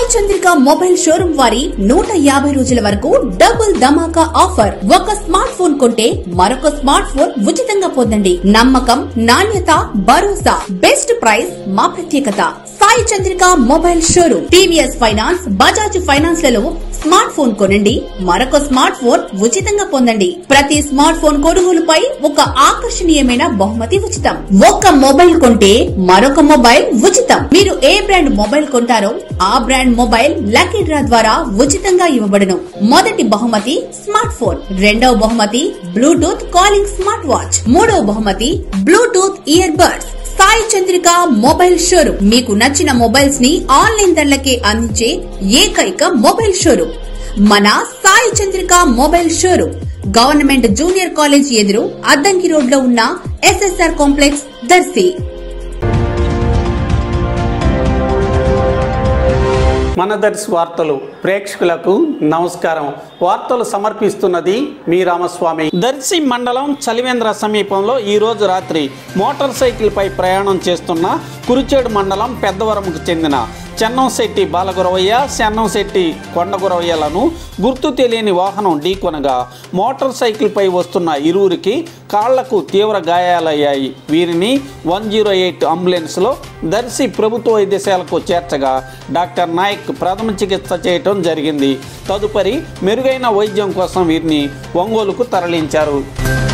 Chandrika mobile showroom వారి నూట యాభై రోజుల వరకు డబుల్ ధమాకా ఆఫర్ ఒక స్మార్ట్ ఫోన్ కొంటే మరొక స్మార్ట్ ఫోన్ ఉచితంగా పొందండి నమ్మకం నాణ్యత భరోసా బెస్ట్ ప్రైస్ మా ప్రత్యేకత Sai Chandrika mobile showroom TVS finance Bajaj finance లలో స్మార్ట్ ఫోన్ కొనండి మరొక స్మార్ట్ ఫోన్ ఉచితంగా పొందండి ప్రతి స్మార్ట్ ఫోన్ కొనుగోలుపై ఒక ఆకర్షణీయమైన బహుమతి ఉచితం ఒక్క మొబైల్ కొంటే మరొక మొబైల్ ఉచితం మీరు ఏ బ్రాండ్ మొబైల్ కొంటారో ఆ బ్రాండ్ మొబైల్ లక్కీ డ్రా ద్వారా ఉచితంగా ఇవ్వబడును మొదటి బహుమతి స్మార్ట్ ఫోన్ రెండవ బహుమతి బ్లూటూత్ కాలింగ్ స్మార్ట్ వాచ్ మూడవ బహుమతి Bluetooth ear buds Sai Chandrika mobile showroom మీకు నచ్చిన మొబైల్స్ ని ఆన్లైన్ ధరలకే అందించే ఏకైక మొబైల్ షోరూమ్ మన Sai Chandrika mobile showroom government junior college ఎదురు అద్దంకి రోడ్ లో ఉన్న ఎస్ఎస్ఆర్ కాంప్లెక్స్ దర్శి మన దర్శి వార్తలు ప్రేక్షకులకు నమస్కారం వార్తలు సమర్పిస్తున్నది మీ రామస్వామి దర్శి మండలం చలివేంద్ర సమీపంలో ఈ రోజు రాత్రి మోటార్ సైకిల్పై ప్రయాణం చేస్తున్న కురిచేడు మండలం పెద్దవరంకు చెందిన చెన్నంశెట్టి బాలగురవయ్య చెన్నంశెట్టి కొండగురవయ్యలను గుర్తు తెలియని వాహనం ఢీకొనగా మోటార్ సైకిల్పై వస్తున్న ఇరువురికి కాళ్లకు తీవ్ర గాయాలయ్యాయి వీరిని వన్ జీరో ఎయిట్ అంబులెన్స్లో దర్శి ప్రభుత్వ వైద్యశాలకు చేర్చగా డాక్టర్ నాయక్ ప్రథమ చికిత్స చేయటం జరిగింది తదుపరి మెరుగైన వైద్యం కోసం వీరిని ఒంగోలుకు తరలించారు